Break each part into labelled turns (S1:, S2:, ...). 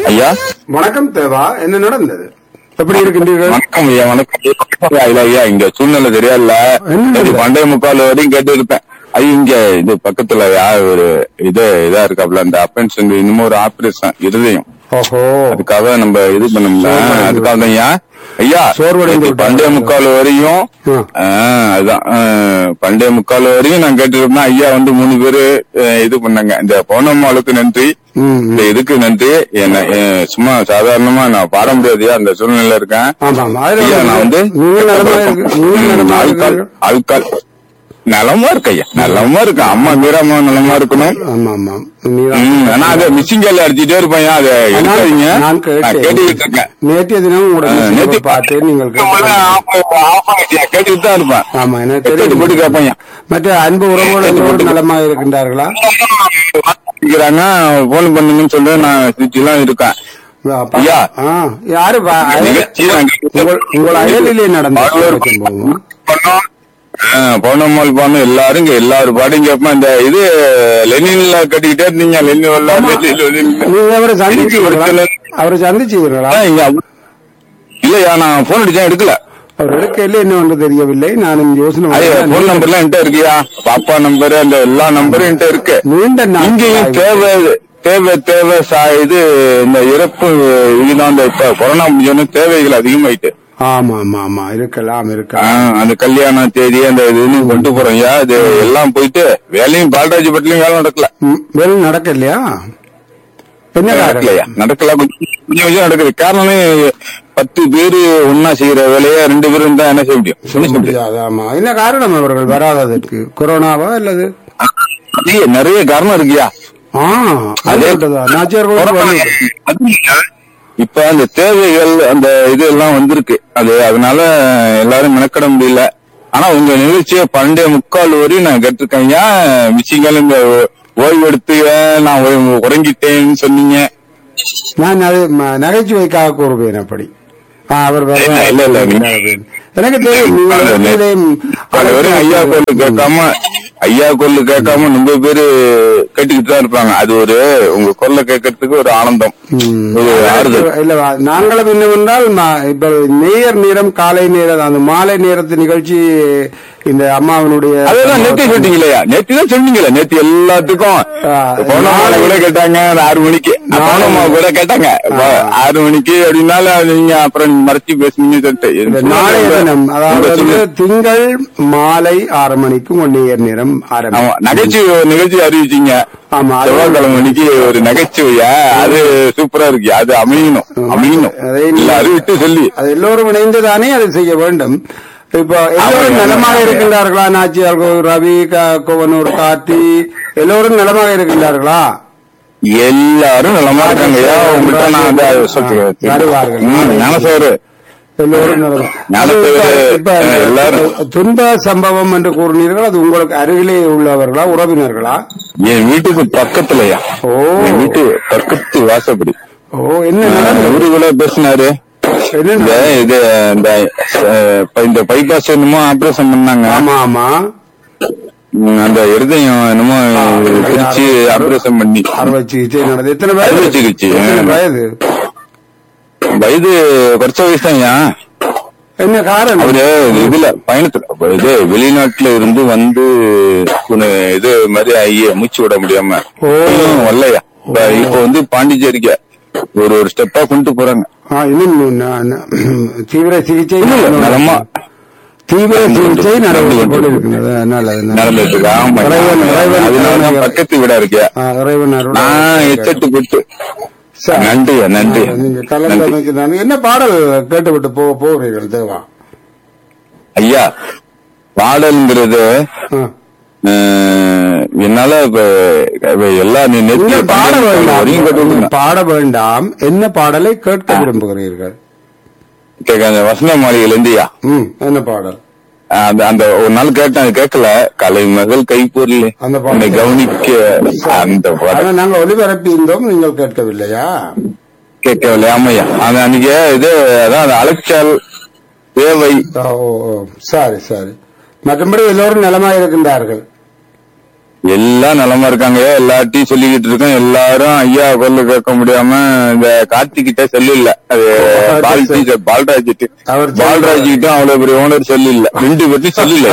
S1: ஐயா
S2: வணக்கம் தேவா என்ன நடந்தது எப்படி இருக்கின்றீர்கள்
S1: வணக்கம் ஐயா வணக்கம் ஐயா இல்ல ஐயா இங்க சூழ்நிலை தெரியல
S2: என்ன
S1: இது பண்டைய முக்கால் வரையும் கேட்டு இருப்பேன் ஐயா இங்க இது பக்கத்துல யார் ஒரு இது இதா இருக்காப்ல அந்த அப்பன்ஸ் இன்னமும் ஒரு ஆபரேஷன் இருதயம்
S2: ஓஹோ
S1: அதுக்காக நம்ம இது பண்ணோம்ல
S2: சோர்வடைந்து
S1: அதுக்காக தான் ஐயா ஐயா
S2: சோர்வடைந்து
S1: இது பண்டைய முக்கால் வரையும்
S2: ஆ.
S1: ஆ, அதுதான் ஆ, பண்டைய முக்கால் வரையும் நான் கேட்டுருப்பேன் ஐயா வந்து மூணு பேரு ஆ, இது பண்ணாங்க இந்த பௌர்ணமாளுக்கு நன்றி
S2: ம்,
S1: இந்த
S2: ம்.
S1: இதுக்கு நன்றி என்ன ஏ, சும்மா சாதாரணமா நான் பாட முடியாதுயா அந்த சூழ்நிலையில இருக்கேன்
S2: ஆமா ஆமா அதுல
S1: ஐயா நான் வந்து
S2: நீங்கள் நலமா இருக்கு நீங்கள் நலமா
S1: ஆள்கால்
S2: இருக்கிறீர்கள்
S1: ஆள்கால் நலமா இருக்கு ஐயா நலமா இருக்கு அம்மா மீராமா நலமா இருக்கணும்
S2: ஆமா ஆமா நீதான்
S1: ம், ஆனா அதை மிஸ்ஸிங் கால் அடிச்சுட்டே இருப்பேன் அதை எடுக்காதீங்க
S2: நான்
S1: நான்
S2: கேட்டேன்
S1: கேட்டுக்கிட்டு இருக்கேன்
S2: நேற்றைய தினம் உங்களோட
S1: ஆ,
S2: message
S1: நேத்து
S2: பார்த்தேன் நீங்கள்
S1: முதல்ல
S2: கேட்டீர்கள்.
S1: ஆஃப் ஆஃப் ஆயிடுச்சு. கேட்டுக்கிட்டு தான் இருப்பேன்
S2: ஆமா எனக்கு
S1: கேட்டு
S2: தெரியும்
S1: போட்டு கேட்பேன்
S2: மற்ற அன்பு உறவுகள் எல்லோரும் நலமாக இருக்கின்றார்களா
S1: இருக்கிறாங்க போன் பண்ணுங்கன்னு சொல்லி நான் சுற்றி எல்லாம் இருக்கேன்
S2: அப்பா.
S1: ஐயா.
S2: ஆ, யாரு பா-
S1: நிகழ்ச்சி நாங்க-
S2: உங்கள் உங்கள் அயலிலே நடந்த
S1: பாடலூர்
S2: சம்பவம்
S1: பண்ணோம் ஆ, பௌர்ணமால் பாடணும் எல்லாரும் இங்க எல்லாரும் பாடியும் கேட்பேன் இந்த இது லெனின்ல கட்டிக்கிட்டே இருந்தீங்க லெனின் வரல, லெனின், லெனின்.
S2: நீங்க அவரை சந்திச்சீங்களா
S1: இல்ல.
S2: அவரை சந்திச்சீங்களா
S1: ஆ, இங்க அவ- இல்லையா நான் போன் அடிச்சேன் எடுக்கல
S2: அவர் எடுக்கையில என்ன ஒன்று தெரியவில்லை நானும் யோசனை
S1: அது
S2: பண்ணேன்.
S1: போன் நம்பர்லாம் என்கிட்ட இருக்கியா பாப்பா நம்பர் அந்த எல்லா நம்பரும் என்கிட்ட இருக்கு
S2: நீண்ட நாள்
S1: இங்கேயும் தேவை தேவை தேவை சா- இது இந்த இறப்பு இதுதான் இந்த இப்ப கொரோனா முடிஞ்சோன்னு தேவைகள் அதிகமாயிட்டு
S2: ஆமா ஆமா ஆமா இருக்கலாம்
S1: ஆ,
S2: இருக்கலாம்
S1: அந்த கல்யாண தேதி அந்த இதுன்னு கொண்டு போறோம் ஐயா இது எல்லாம் போயிட்டு வேலையும் பால்ராஜ் பட்டிலையும் வேலை நடக்கல
S2: ம், வேலை நடக்கலையா என்ன
S1: நடக்கலையா
S2: காரணம்
S1: நடக்கல கொஞ்சம் கொஞ்சம் கொஞ்சம் நடக்குது காரணமே பத்து பேரு ஒன்னா செய்யற வேலையை ரெண்டு பேரும் இருந்தா என்ன செய்ய முடியும் என்ன செய்ய முடியும்
S2: முடியாது ஆமா என்ன காரணம் அவர்கள் வராததற்கு கொரோனாவா அல்லது
S1: நிறைய நிறைய காரணம் இருக்குயா
S2: ஆ அது மட்டும்தான். நாச்சியார் கோவில் வந்து-
S1: இப்ப அந்த தேவைகள் அந்த இது எல்லாம் வந்திருக்கு அது அதனால எல்லாரும் மெனக்கட முடியல ஆனா உங்க நிகழ்ச்சியை பண்டைய முக்கால் வரையும் நான் கேட்டிருக்கேன் ஏன் மிச்சிங்கள் இந்த ஓய்வு எடுத்து ஏன் நான் ஓய்வு- உறங்கிட்டேன்னு சொன்னீங்க
S2: நான் அது ம- நகைச்சுவைக்காக கூறுவேன் அப்படி ஆ, அவர்
S1: இல்ல,
S2: வருவார்.
S1: இல்ல, இல்ல, நீ-
S2: எனக்கு தெரியும் நீங்கள்
S1: அது
S2: எப்போதையும்
S1: அது வரையும் ஐயா கொல்லு கேட்காம ஐயா கொல்லு கேட்காம ரொம்ப பேரு கேட்டுக்கிட்டு தான் இருப்பாங்க அது ஒரு உங்க கொல்ல கேட்கறதுக்கு ஒரு ஆனந்தம்
S2: ம்.
S1: ஒரு ஆறுதல்
S2: இல்ல நாங்களும் என்னவென்றால் ம- இப்ப நேயர் நேரம் காலை நேரம் அந்த மாலை நேரத்து நிகழ்ச்சி இந்த அம்மாவினுடைய
S1: அதெல்லாம் நேத்தி சொல்லிட்டீங்களா நேத்தி தான் சொன்னீங்களே நேத்தி எல்லாத்துக்கும்
S2: ஆ,
S1: பௌர்ணமால கூட கேட்டாங்க அது ஆறு மணிக்கு பௌர்ணமா கூட கேட்டாங்க ஆறு மணிக்கு அப்படின்னால நீங்க அப்புறம் மறைச்சு பேசுனீங்க சொல்லிட்டு
S2: இந்த நாளைய தினம் அதாவது
S1: உங்க
S2: வந்து
S1: சொல்லு.
S2: திங்கள் மாலை ஆறு மணிக்கு உங்க நேயர் நேரம்
S1: ஆமா
S2: ஆரம்பம்
S1: நகைச்சுவை ஒரு நிகழ்ச்சி அறிவிச்சீங்க
S2: ஆமா அது-
S1: செவ்வாய்க்கிழமை மணிக்கு ஒரு நகைச்சுவையா அது சூப்பரா இருக்கு அது அமையணும் அமையணும்
S2: அதை நீ-
S1: இல்ல அறிவிட்டு சொல்லி
S2: அது எல்லோரும் இணைந்து தானே அதை செய்ய வேண்டும் இப்போ எல்லோரும்
S1: ஆமா,
S2: நலமாக
S1: ஆமா.
S2: இருக்கின்றார்களா நாச்சியார் கோ- ரவி க- கோவனூர் கார்த்தி எல்லோரும் நலமாக இருக்கின்றார்களா
S1: எல்லாரும் நலமா இருக்காங்க ஐயா உங்கள்கிட்ட நான் அந்த
S2: வருவார்கள்.
S1: சொல்றேன் ஞானசோறு
S2: எல்லோரும் நலம்
S1: ஞானத்தேவர்,
S2: அது இப்ப- இப்ப
S1: அஹ், எல்லாரும்.
S2: துன்ப சம்பவம் என்று கூறினீர்கள் அது உங்களுக்கு அருகிலே உள்ளவர்களா உறவினர்களா
S1: என் வீட்டுக்கு பக்கத்துலயா
S2: ஓ
S1: என் வீட்டு பக்கத்து வாசப்படி
S2: ஓ என்ன நடந்தது
S1: அவரு கூட பேசினாரு
S2: என்ன
S1: இந்த
S2: நடந்தது?
S1: இது இந்த அஹ், இப்ப இந்த பைபாஸ் என்னமோ ஆபரேஷன் பண்ணாங்க
S2: ஆமா ஆமா
S1: ம், அந்த இருதயம் என்னமோ பிரிச்சு ஆபரேஷன் பண்ணி
S2: அறுவை சிகிச்சை நடந்தது எத்தனை வயது
S1: அறுவை சிகிச்சை.
S2: எத்தனை வயது
S1: வயது குறைச்ச வயசு தான்
S2: என்ன காரணம்
S1: அவரு இதுல பயணத்துல அப்ப இது வெளிநாட்டுல இருந்து வந்து கொஞ்சம் இது மாதிரி ஐய மூச்சு விட முடியாம
S2: ஓ.
S1: இன்னும் வரலையா இப்ப இப்ப வந்து பாண்டிச்சேரிக்கு ஒரு ஒரு ஸ்டெப்பா கொண்டு போறாங்க
S2: ஆ, இன்னும் ந- ந- தீவிர சிகிச்சை
S1: நலமா
S2: தீவிர சிகிச்சை
S1: நடந்து
S2: நடந்து
S1: கொண்டு
S2: கொண்டிருக்கிறது அதனால அதனால.
S1: நடந்துட்டு இருக்கு ஆமா
S2: இறைவன், இறைவன்
S1: அதனாலதான் பக்கத்து வீடா இருக்கியா
S2: ஆ, இறைவன் அருள்.
S1: நான் எச்சத்து கொடுத்து
S2: சரி.
S1: நன்றி நன்றி
S2: நீங்க
S1: நன்றி
S2: கலந்தமைக்கு நான் என்ன பாடல் கேட்டுவிட்டு போக போகிறீர்கள் தேவா
S1: ஐயா பாடல்ங்கிறது
S2: ஆ.
S1: அஹ், என்னால இப்ப இப்ப எல்லா நீ நெத்தி
S2: நீங்கள் பாட
S1: வரையும்
S2: வேண்டாம்
S1: கட்டுவிடுங்க
S2: பாட வேண்டாம் என்ன பாடலை கேட்க விரும்புகிறீர்கள்
S1: கேட்க அந்த வசந்த மாளிகையில இருந்தியா
S2: ம் என்ன பாடல்
S1: அந்த அந்த ஒரு நாள் கேட்டேன் அது கேட்கல கலை மகள் கைப்பொருள்
S2: அந்த பாடல்.
S1: என்னை கவனிக்க அந்த
S2: ஆனா
S1: பாடம்
S2: நாங்கள் ஒலிபரப்பி இருந்தோம் நீங்கள் கேட்கவில்லையா
S1: கேட்கவில்லை ஆமையா அந்த அன்னைக்கு இது அதான் அந்த அலைச்சல் தேவை
S2: ஓ ஓ, ஓ. சரி சரி மற்றபடி எல்லோரும் நலமாக இருக்கின்றார்கள்
S1: எல்லாம் நலமா இருக்காங்க எல்லார்ட்டையும் சொல்லிக்கிட்டு இருக்கோம் எல்லாரும் ஐயா கொல்ல கேட்க முடியாம இந்த கார்த்திகிட்ட செல்லு இல்ல அது பால்ஜி பால்ராஜ்
S2: அவர் சொல்லு.
S1: பால்ராஜ் கிட்ட அவ்வளவு பெரிய ஓனர் செல்லு இல்ல ரெண்டு பத்தி சொல்லல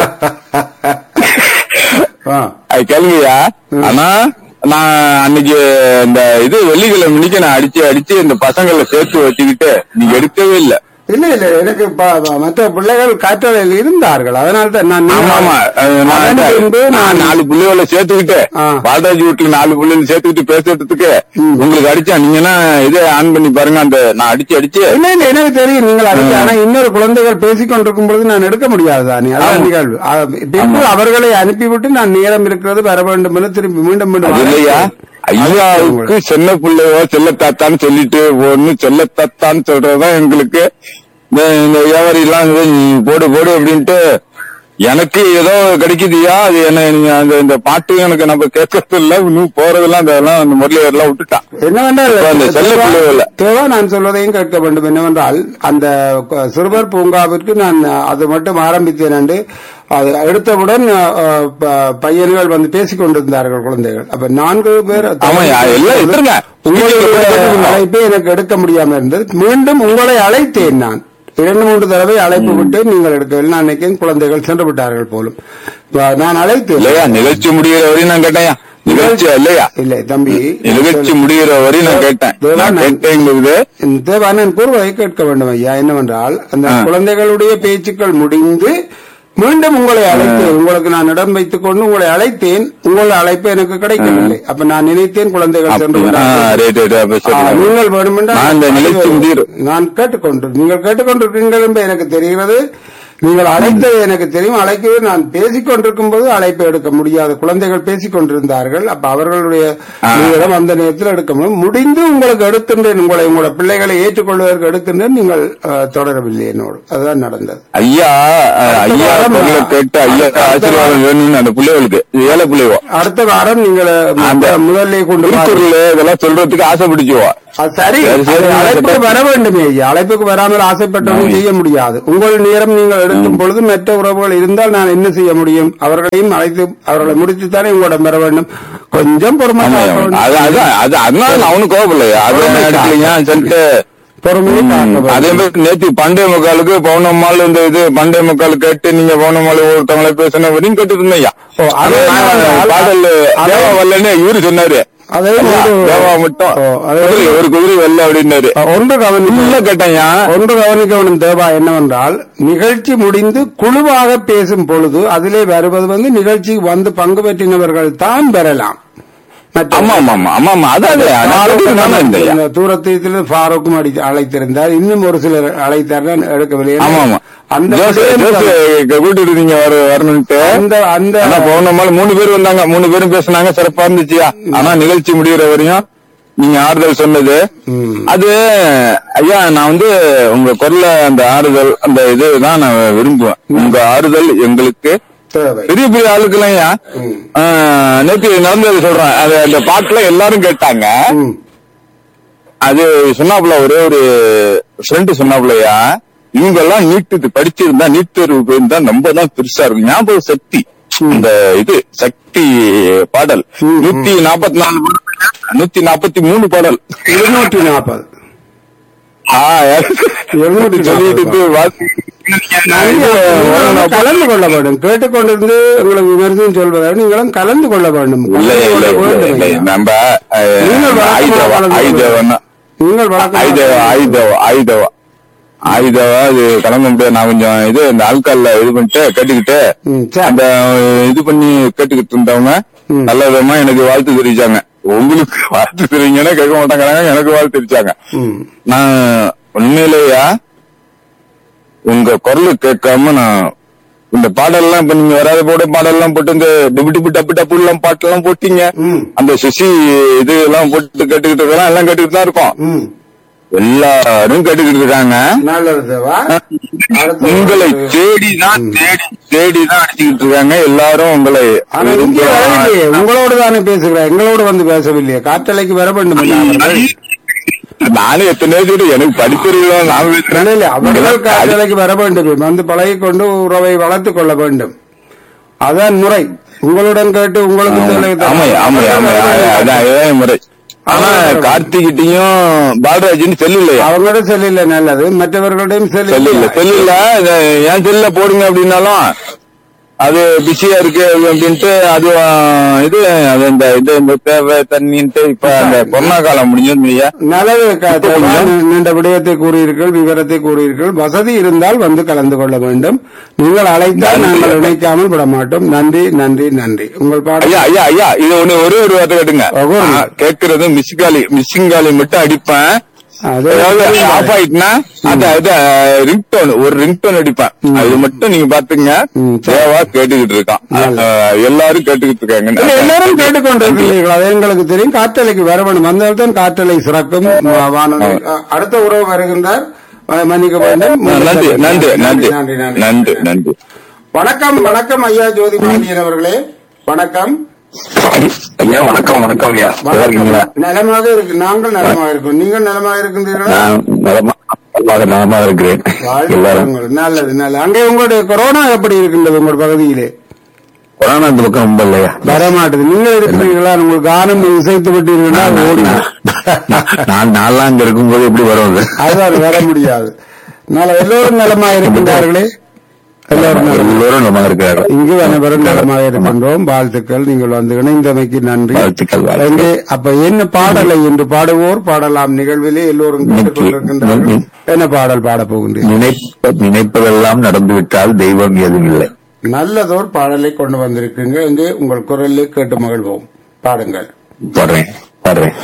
S2: ஆ.
S1: அது கேளுங்கய்யா ஆனா நான் அன்னைக்கு இந்த இது வெள்ளிக்கிழமை மணிக்கு நான் அடிச்சு அடிச்சு இந்த பசங்களை சேர்த்து வச்சுக்கிட்டு நீங்க எடுக்கவே இல்ல
S2: இல்ல இல்ல எனக்கு ப- ப- மற்ற பிள்ளைகள் காற்றலையில் இருந்தார்கள் அதனால தான் நான்
S1: ஆமா ஆமா அது நான்
S2: அதன் பின்பு
S1: நான்
S2: நான்
S1: நாலு புள்ளைகளை சேர்த்துக்கிட்டு
S2: ஆ.
S1: பால்ராஜ் வீட்டுல நாலு புள்ளைகளை சேர்த்துக்கிட்டு பேசுறதுக்கு உங்களுக்கு அடிச்சா நீங்கன்னா இதே ஆன் பண்ணி பாருங்க அந்த நான் அடிச்சு அடிச்சு
S2: இல்ல இல்ல எனக்கு தெரியும் நீங்கள் அதுக்கு ஆனா இன்னொரு குழந்தைகள் பேசிக் கொண்டிருக்கும் பொழுது நான் எடுக்க முடியாது தானே அதான்
S1: ஆமா.
S2: நிகழ்வு ஆ, பின்பு அவர்களை அனுப்பிவிட்டு நான் நேரம் இருக்கிறது வர வேண்டும் என்று திரும்பி மீண்டும் மீண்டும்
S1: அது இல்லையா ஐயாவுக்கு செல்ல பிள்ளையோ செல்ல தாத்தான்னு சொல்லிட்டு ஒண்ணு செல்ல தாத்தான்னு சொல்றதுதான் எங்களுக்கு இந்த இந்த வியாபாரி எல்லாம் இது நீ போடு போடு அப்படின்ட்டு எனக்கு ஏதோ கிடைக்குதுயா அது என்ன நீங்க அந்த இந்த பாட்டு எனக்கு நம்ம கேட்கறது இல்ல இன்னும் போறதெல்லாம் அதெல்லாம் அந்த முரளியர் எல்லாம் விட்டுட்டான்
S2: என்னவென்றால்
S1: இப்ப அந்த செல்ல
S2: தேவா-
S1: பிள்ளைகள்.
S2: தேவா நான் சொல்வதையும் கேட்க வேண்டும் என்னவென்றால் அந்த க- சிறுவர் பூங்காவிற்கு நான் அது மட்டும் ஆரம்பித்தேன் என்று அது எடுத்தவுடன் அஹ், ப- பையன்கள் வந்து பேசிக் கொண்டிருந்தார்கள் குழந்தைகள் அப்ப நான்கு பேர்
S1: ஆமாய்யா, எல்லாம் எடுத்துருங்க.
S2: உங்களுடைய அழைப்பை எனக்கு எடுக்க முடியாம இருந்தது மீண்டும் உங்களை அழைத்தேன் நான் இரண்டு மூன்று தடவை அழைப்பு விட்டு நீங்கள் எடுக்கவில்லை நான் நினைக்கிறேன் குழந்தைகள் சென்று விட்டார்கள் போலும் அஹ், நான் அழைத்தேன்
S1: இல்லையா நிகழ்ச்சி முடிகிற வரையும் நான் கேட்டேன் நிகழ்ச்சி இல்லையா
S2: இல்லை தம்பி
S1: நிகழ்ச்சி முடிகிற வரையும் நான் கேட்டேன்
S2: தேவா,
S1: நான்
S2: நான்-
S1: கேட்டேங்கிறது
S2: இந்த தேவானன் கூறுவதை கேட்க வேண்டும் ஐயா என்னவென்றால் அந்த
S1: ஆ.
S2: குழந்தைகளுடைய பேச்சுக்கள் முடிந்து மீண்டும் உங்களை அழைத்தேன் உங்களுக்கு நான் இடம் வைத்துக் கொண்டு உங்களை அழைத்தேன் உங்கள் அழைப்பு எனக்கு கிடைக்கவில்லை அப்ப நான் நினைத்தேன் குழந்தைகள் சென்று
S1: அப்படி- ஆ,
S2: விட்டார்கள்.
S1: ரைட், ரைட், அப்ப
S2: ஆ,
S1: சரி.
S2: நீங்கள் வேண்டுமென்றால்
S1: நான் இந்த நிகழ்ச்சி முடியிற-
S2: நான் கேட்டுக்கொண்டு நீங்கள் கேட்டுக்கொண்டிருக்கீர்கள் என்று எனக்கு தெரிகிறது நீங்கள் அழைத்தது எனக்கு தெரியும் அழைக்கவே நான் பேசிக் கொண்டிருக்கும் போது அழைப்பை எடுக்க முடியாது குழந்தைகள் பேசிக் கொண்டிருந்தார்கள் அப்ப அவர்களுடைய
S1: ஆ.
S2: நீங்களும் அந்த நேரத்தில் எடுக்க முடியும் முடிந்து உங்களுக்கு எடுக்கின்றேன் உங்களை உங்களோட பிள்ளைகளை ஏற்றுக்கொள்வதற்கு எடுக்கின்றேன் நீங்கள் அஹ், தொடரவில்லை என்னோடு அதுதான் நடந்தது
S1: ஐயா அஹ்,
S2: அடுத்த
S1: ஐயா
S2: வாரம்
S1: குரலை கேட்டு ஐயா
S2: அடுத்த
S1: ஆசீர்வாதம் வேணும்னு அந்த பிள்ளைகளுக்கு இது ஏழை பிள்ளைவோ
S2: அடுத்த வாரம் நீங்கள்
S1: அந்த
S2: முதல்ல கொண்டு வாருங்கள்.
S1: திருக்குறள் இதெல்லாம் சொல்றதுக்கு ஆசைப்பிடிச்சுவா
S2: அது சரி
S1: சரி, சரி,
S2: அது அழைப்புக்கு
S1: சரி.
S2: வர வேண்டுமே ஐயா அழைப்புக்கு வராமல் ஆசைப்பட்டவங்க செய்ய முடியாது உங்கள் நேரம் நீங்கள் எடுக்கும் பொழுது மற்ற உறவுகள் இருந்தால் நான் என்ன செய்ய முடியும் அவர்களையும் அழைத்து அவர்களை முடித்துத்தானே உங்களிடம் வர வேண்டும் கொஞ்சம் பொறுமை
S1: ஆமா
S2: காக்க வேண்டும்.
S1: அது அது அது அதனால நான் அவனுக்கு கோவப்படலையா அது என்ன எடுக்கலையா சொல்லிட்டு
S2: பொறுமையை காக்க
S1: ம்,
S2: வேண்டும்.
S1: அதே மாதிரி நேற்று பண்டைய முக்காலுக்கு பௌர்ணமால் இந்த இது பண்டைய முக்கால் கேட்டு நீங்க பௌர்ணமால் ஒருத்தவங்களை பேசின வரையும் கேட்டு இருந்தேன்
S2: ஓ, அது என்னவென்றால்
S1: பாடல்
S2: அது-
S1: தேவா வரலன்னு இவரு சொன்னாரு
S2: அதே
S1: ஐயா,
S2: ஒரு-
S1: தேவா மட்டும்
S2: ஓ, அது-
S1: குதிரை, ஒரு குதிரை வெள்ள அப்படின்னாரு
S2: ஒன்று கவனிக்க
S1: உள்ள கேட்டேன்யா
S2: ஒன்று கவனிக்க வேண்டும் தேவா என்னவென்றால் நிகழ்ச்சி முடிந்து குழுவாக பேசும் பொழுது அதிலே வருவது வந்து நிகழ்ச்சி வந்து பங்கு பெற்றினவர்கள் தான் பெறலாம் மற்ற-
S1: ஆமா ஆமா ஆமா ஆமா ஆமா அதான்
S2: ஃபாரூக்
S1: நானும் இருந்தேன்
S2: இந்த தூரத்தில் ஃபாரூக்கும் அடி அழைத்திருந்தார் இன்னும் ஒரு சிலர் அழைத்தார் நான் எடுக்கவில்லை
S1: ஆமா ஆமா
S2: அந்த
S1: ஜோஸ் ஜோஸ் கூட்டிட்டு நீங்க வர வரணும்ட்டு
S2: அந்த அந்த
S1: ஆனா போனமால மூணு பேர் வந்தாங்க மூணு பேரும் பேசுனாங்க சிறப்பா இருந்துச்சியா ஆனா நிகழ்ச்சி முடிகிற வரையும் நீங்க ஆறுதல் சொன்னது
S2: ம்.
S1: அது ஐயா நான் வந்து உங்க குரல்ல அந்த ஆறுதல் அந்த இதுதான் நான் விரும்புவேன் உங்க ஆறுதல் எங்களுக்கு
S2: தேவை
S1: பெரிய பெரிய ஆளுக்கெல்லாம் ஐயா ஆஹ், நேத்து நடந்தது சொல்றேன் அது அந்த பாட்டுல எல்லாரும் கேட்டாங்க
S2: ம்.
S1: அது சொன்னாப்புல ஒரே ஒரு ஃப்ரெண்டு சொன்னாப்புலயா இவங்க எல்லாம் நீட்டு படிச்சிருந்தா நீட் தேர்வு போயிருந்தா நம்ம தான் பெருசா இருக்கும் ஞாபக சக்தி இந்த இது சக்தி பாடல்
S2: ம்,
S1: நூத்தி நாற்பத்தி நாலு நூத்தி நாற்பத்தி மூணு பாடல்
S2: இருநூற்றி நாற்பது
S1: ஆ,
S2: எழுநூத்தி
S1: சொல்லிட்டு வாழ்த்து-
S2: நீங்களும் கலந்து கொள்ள வேண்டும் கேட்டுக்கொண்டிருந்து உங்களுக்கு விமர்சனம் சொல்வதை நீங்களும் கலந்து கொள்ள வேண்டும்
S1: இல்ல
S2: கலந்து
S1: இல்ல
S2: கொள்ள
S1: இல்ல,
S2: வேண்டும்
S1: இல்ல
S2: ஐயா.
S1: நம்ம
S2: நீங்கள் வழக்கமா
S1: ஆயுதவா
S2: கலந்து
S1: ஆயுதவா
S2: நீங்கள் வழக்கமாக
S1: ஆயுதவா ஆயுதவா ஆயுதவா ஆயுதவா அது கலங்க முடியாது நான் கொஞ்சம் இது இந்த ஆல்கால்ல இது பண்ணிட்டு கேட்டுக்கிட்டு
S2: ம், சரி.
S1: அந்த இது பண்ணி கேட்டுக்கிட்டு இருந்தவங்க
S2: ம்.
S1: நல்ல விதமா எனக்கு வாழ்த்து தெரிவிச்சாங்க உங்களுக்கு வாழ்த்து தெரிவிங்கன்னா கேட்க மாட்டாங்கிறாங்க எனக்கு வாழ்த்து தெரிவிச்சாங்க
S2: ம்.
S1: நான் உண்மையிலேயா உங்க குரல் கேட்காம நான் இந்த பாடல்லாம் இப்ப நீங்க வராத போட பாடல்லாம் போட்டு இந்த டிபு டிபு டப்பு டப்பு எல்லாம் பாட்டு எல்லாம் போட்டீங்க
S2: ம்.
S1: அந்த சுசி இது எல்லாம் போட்டு கேட்டுக்கிட்டு இருக்கலாம் எல்லாம் கேட்டுக்கிட்டு தான் இருக்கோம்
S2: ம்.
S1: எல்லாரும் கேட்டுக்கிட்டு இருக்காங்க
S2: நல்லது தேவா அடுத்து
S1: உங்களை
S2: ஒரு-
S1: தேடிதான் தேடி தேடிதான் அடிச்சுக்கிட்டு இருக்காங்க எல்லாரும் உங்களை
S2: ஆனா இங்கே வரவில்லையே உங்களோடு தானே பேசுகிறேன் எங்களோடு வந்து பேசவில்லையே காற்றலைக்கு வர வேண்டும் இல்ல அவர்கள்?
S1: நானும் எத்தனை சொல்லி எனக்கு படிப்பறிவு நான் பேசுறேன்
S2: இல்ல, இல்ல, அவர்கள் காற்றலைக்கு வர வேண்டும் வந்து பழகிக் கொண்டு உறவை வளர்த்துக் கொள்ள வேண்டும் அதான் முறை உங்களுடன் கேட்டு உங்களுக்கு தொலை
S1: ஆமா ஆமா ஆமா அதான் அதுதான் முறை ஆனா கார்த்திகிட்டையும் பாலராஜன் செல்லு இல்லையா
S2: அவங்களோட செல்லில்ல நல்லது மற்றவர்களுடையும்
S1: செல்லு இல்ல
S2: செல்லில்ல
S1: செல்லு இல்ல இத என் செல்ல போடுங்க அப்படின்னாலும் அது பிஸியா இருக்கு அப்படின்ட்டு அது ஆ, இது அது இந்த இது இந்த தேவை தண்ணின்ட்டு இப்ப அந்த கொரோனா காலம் முடிஞ்சது ஐயா
S2: நல்லது க- தோழா. நீண்ட விடயத்தை கூறியிருர்கள் விவரத்தை கூறியிருர்கள் வசதி இருந்தால் வந்து கலந்து கொள்ள வேண்டும் நீங்கள் அழைத்தால்
S1: நன்றி.
S2: நாங்கள் இணைக்காமல் விட மாட்டோம் நன்றி நன்றி நன்றி உங்கள் பாடம்
S1: ஐயா ஐயா ஐயா இது ஒண்ணு ஒரே ஒரு வார்த்தை கேட்டுங்க
S2: ஆ, கூறுங்க.
S1: ஆ, கேக்குறது மிஸ்காலி மிஸ்ஸிங்காலி மட்டும் அடிப்பேன்
S2: அது
S1: அதாவது ஆஃப் ஆயிட்டுனா அது அது ரிங்டோன் ஒரு ரிங்டோன் அடிப்பேன் அது மட்டும் நீங்க பாத்துங்க
S2: ம், சரி.
S1: தேவா கேட்டுக்கிட்டு இருக்கான்
S2: நல்லது.
S1: அஹ், எல்லாரும் கேட்டுக்கிட்டு
S2: இல்ல,
S1: இருக்காங்க
S2: எல்லாரும் கேட்டுக்கொண்டிருக்கிறீர்கள் அது எங்களுக்கு தெரியும் காற்றலைக்கு வர வேண்டும் வந்தால்தான் காற்றலை சிறக்கும் வா- வானொலி அ- அடுத்த உறவு வருகின்றார் அ, மன்னிக்க வேண்டும்
S1: நன்றி நன்றி நன்றி
S2: நன்றி
S1: நன்றி நன்றி
S2: வணக்கம் வணக்கம் ஐயா ஜோதி பாண்டியன் அவர்களே வணக்கம்
S3: ஐயா வணக்கம் வணக்கம் ஐயா நல்லா இருக்கீங்களா
S2: நலமாக இருக்கு நாங்கள் நலமாக இருக்கோம் நீங்கள் நலமாக இருக்கின்றீர்களா
S3: நான் நலமா நலமாக நலமா இருக்கிறேன் எல்லாரும்
S2: வாழ்த்துக்கள். நல்லது நல்லது அங்கே உங்களுடைய கொரோனா எப்படி இருக்கின்றது உங்கள் பகுதியிலே
S3: கொரோனா இந்த பக்கம் ரொம்ப இல்லையா
S2: வரமாட்டது நீங்கள் இருக்கிறீர்களா உங்களுக்கு ஆனம் இசைத்து விட்டீர்களா ஓடினா
S3: நான் நாலாம் அங்க இருக்கும்போது எப்படி வரும் அது?
S2: அதுதான் வர முடியாது நல்ல எல்லோரும் நலமாக இருக்கின்றார்களே எல்லோரும் நலம்.
S3: எல்லோரும் நலமா இருக்கிறாரு
S2: இங்கு அனைவரும் நலமாக இருக்கின்றோம் வாழ்த்துக்கள் நீங்கள் வந்து இணைந்தமைக்கு நன்றி
S3: வாழ்த்துக்கள், வாழ்த்துக்கள்.
S2: எங்கே அப்ப என்ன பாடலை என்று பாடுவோர் பாடலாம் நிகழ்விலே எல்லோரும் கேட்டுக்கொண்டிருக்கின்றார்கள் என்ன பாடல் பாடப் போகின்றீர்கள்
S3: நினைப்ப நினைப்பதெல்லாம் நடந்துவிட்டால் தெய்வம் ஏதும் இல்லை
S2: நல்லதோர் பாடலை கொண்டு வந்திருக்கீங்க இங்கே உங்கள் குரலில் கேட்டு மகிழ்வோம் பாடுங்கள்
S3: வர்றேன் வர்றேன்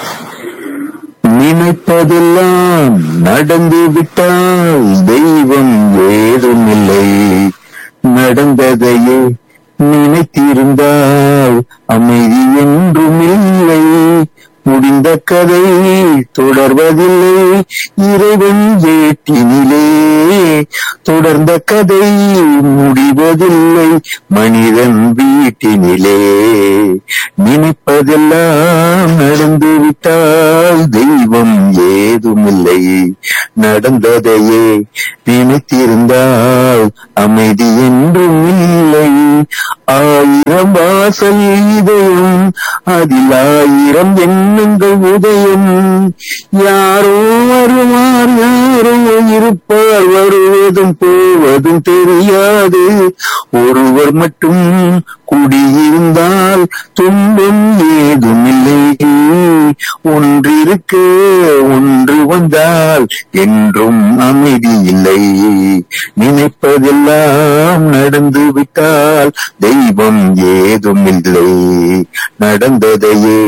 S3: நினைப்பதெல்லாம் நடந்து விட்டால் தெய்வம் ஏதும் இல்லை நடந்ததையே நினைத்திருந்தால் அமைதி என்றும் இல்லை முடிந்த கதை தொடர்வதில்லை இறைவன் வேட்டினிலே தொடர்ந்த கதை முடிவதில்லை மனிதன் வீட்டினிலே நினைப்பதெல்லாம் நடந்து விட்டால் தெய்வம் ஏதுமில்லை நடந்ததையே நினைத்திருந்தால் அமைதி என்றும் இல்லை ஆயிரம் வாசல் இதயம் அதில் ஆயிரம் எண்ணங்கள் உதயம் யாரோ வருவார் யாரோ இருப்பார் வருவதும் போவதும் தெரியாது ஒருவர் மட்டும் குடியிருந்தால் துன்பம் ஏதுமில்லை ஒன்றிருக்க ஒன்று வந்தால் என்றும் அமைதி இல்லை நினைப்பதெல்லாம் நடந்து விட்டால் தெய்வம் ஏதும் இல்லை நடந்ததையே